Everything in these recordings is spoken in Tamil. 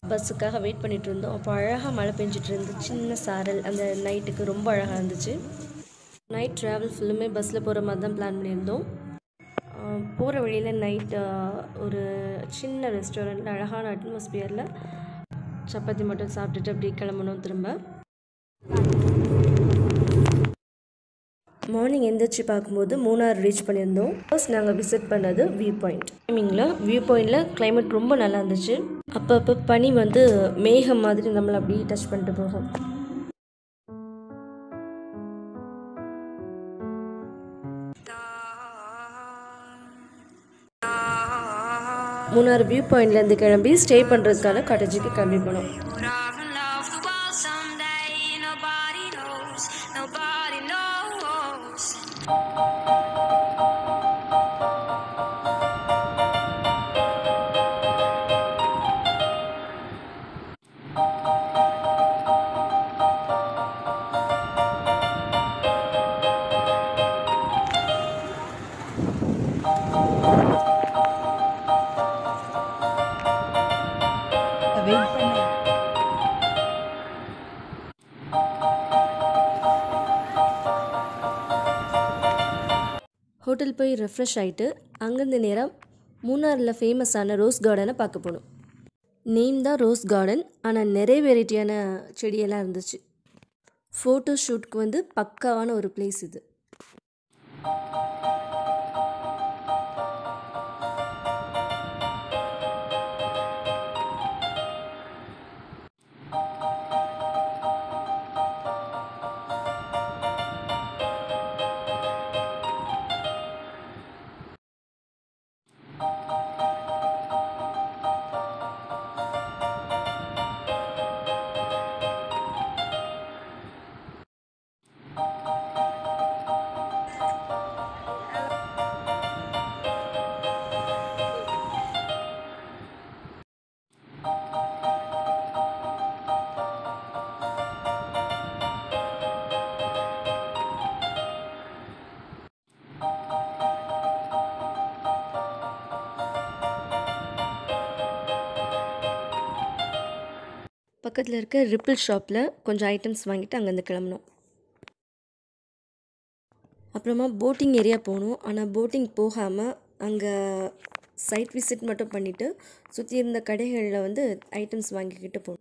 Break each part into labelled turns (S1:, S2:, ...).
S1: பஸ்ஸுக்காக வெயிட் பண்ணிட்டு இருந்தோம் அப்போ அழகாக மழை பெஞ்சிட்டு இருந்து சின்ன சாரல் அந்த நைட்டுக்கு ரொம்ப அழகாக இருந்துச்சு நைட் ட்ராவல் ஃபுல்லுமே பஸ்ஸில் போகிற மாதிரி தான் பிளான் பண்ணியிருந்தோம் போகிற வழியில் நைட் ஒரு சின்ன ரெஸ்டாரண்ட்டில் அழகான அட்மாஸ்பியரில் சப்பாத்தி மட்டும் சாப்பிட்டுட்டு அப்படியே கிளம்பணும் திரும்ப மார்னிங் எந்திரிச்சு பார்க்கும்போது மூணார் ரீச் பண்ணியிருந்தோம் ஃபர்ஸ்ட் நாங்கள் விசிட் பண்ணது வியூ பாயிண்ட் டைமிங்கில் வியூ பாயிண்டில் கிளைமேட் ரொம்ப நல்லா இருந்துச்சு அப்பப்போ பனி வந்து மேகம் மாதிரி நம்மளை அப்படியே டச் பண்ணிட்டு போகும் மூணார் வியூ பாயிண்ட்லேருந்து கிளம்பி ஸ்டே பண்ணுறதுக்கான காட்டேஜுக்கு கிளம்பி போனோம்
S2: Would I run off the wall someday? Nobody knows. Nobody knows.
S3: Wait பண்ணு
S1: ஹோட்டல் போய் ரெஃப்ரெஷ் ஆகிட்டு அங்கேருந்து நேரம் மூணாரில் ஃபேமஸான ரோஸ் கார்டனை பார்க்க போனோம் நேம் தான் ரோஸ் கார்டன் ஆனால் நிறைய வெரைட்டியான செடியெல்லாம் இருந்துச்சு ஃபோட்டோ ஷூட்க்கு வந்து பக்காவான ஒரு பிளேஸ் இது பக்கத்தில் இருக்க ரிப்பிள் ஷாப்பில் கொஞ்சம் ஐட்டம்ஸ் வாங்கிட்டு அங்கேருந்து கிளம்புனோம் அப்புறமா போட்டிங் ஏரியா போனோம் ஆனால் போட்டிங் போகாமல் அங்கே சைட் விசிட் மட்டும் பண்ணிவிட்டு சுற்றி இருந்த கடைகளில் வந்து ஐட்டம்ஸ் வாங்கிக்கிட்டு போனோம்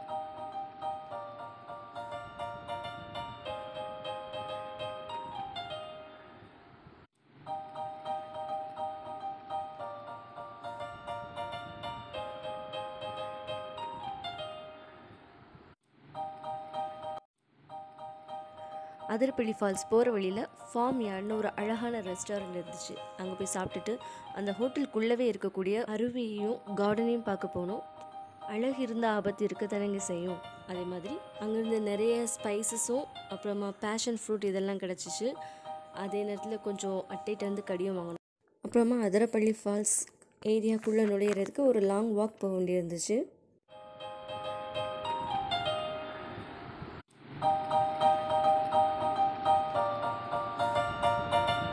S1: அதிரப்பள்ளி ஃபால்ஸ் போகிற வழியில் ஃபார்ம் யார்ட்னு ஒரு அழகான ரெஸ்டாரண்ட் இருந்துச்சு அங்கே போய் சாப்பிட்டுட்டு அந்த ஹோட்டலுக்குள்ளவே இருக்கக்கூடிய அருவியையும் கார்டனையும் பார்க்க போனோம் அழகு இருந்த ஆபத்து இருக்க தானங்க செய்யும் அதே மாதிரி அங்கேருந்து நிறைய ஸ்பைசஸும் அப்புறமா பேஷன் ஃப்ரூட் இதெல்லாம் கிடச்சிச்சு அதே நேரத்தில் கொஞ்சம் அட்டைட்டேருந்து கடியும் வாங்கினோம் அப்புறமா அதிரப்பள்ளி ஃபால்ஸ் ஏரியாக்குள்ளே நுழையிறதுக்கு ஒரு லாங் வாக் போக வேண்டியிருந்துச்சு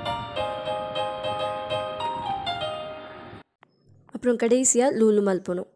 S1: அப்புறம் கடைசியாக லூலு மால் போனோம்